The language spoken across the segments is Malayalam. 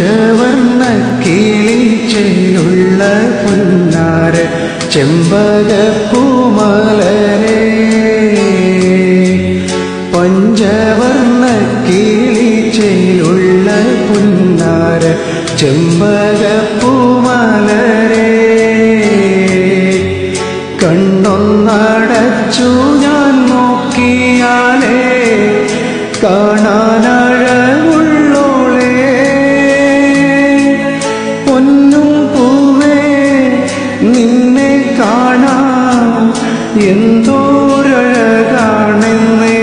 പഞ്ചവർണ്ണ കിളിച്ചയിലുള്ള പുന്നാര ചെമ്പകപ്പൂമലരെ പഞ്ചവർണ്ണ കിളിച്ചയിലുള്ള പുന്നാര ചെമ്പകപ്പൂമലരെ കണ്ണൊന്നടച്ചു ഞാൻ നോക്കിയാലേ കാണാനഴകുള്ളോളേ പൊന്നും പൂവേ നിന്നെ കാണാൻ എന്തോരഴകാണെന്നേ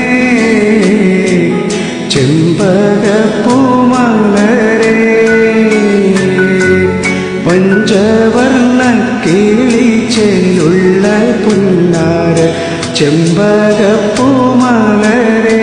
ചെമ്പകപ്പൂമലരേ പഞ്ചവർണ്ണ കിളിച്ചെല്ലുള്ള പുന്നാര ചെമ്പകപ്പൂമലരേ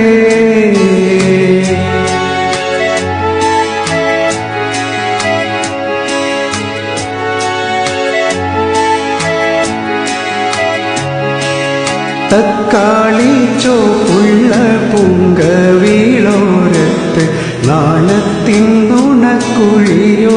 തക്കാളി ചോപ്പുള്ള പൂങ്കവീളോരത്ത് നാണത്തിൻ നുണക്കുഴിയോ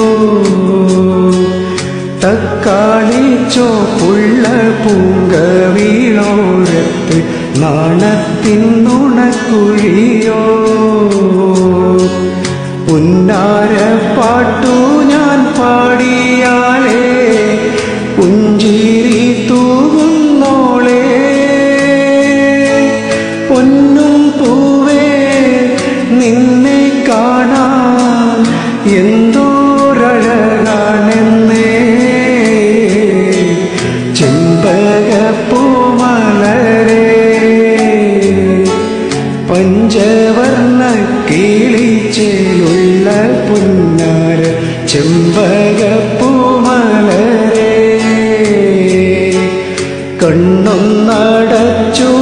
തക്കാളി ചോപ്പുള്ള പൂങ്കവീളോരത്ത് നാണത്തിൻ നുണക്കുഴിയോ ഉന്നാര പാട്ടു ഞാൻ പാടിയാലേ പുഞ്ചിരി തൂകുന്നോളേ പൊന്നും പൂവേ നിന്നെ കാണാൻ എന്തോരഴകാണെന്നേ ചെമ്പകപ്പൂമലരേ പഞ്ചവർണ്ണ കിളിച്ചേലുള്ള പുന്നാര ചെമ്പകപ്പൂമലരേ കണ്ണൊന്നടച്ചു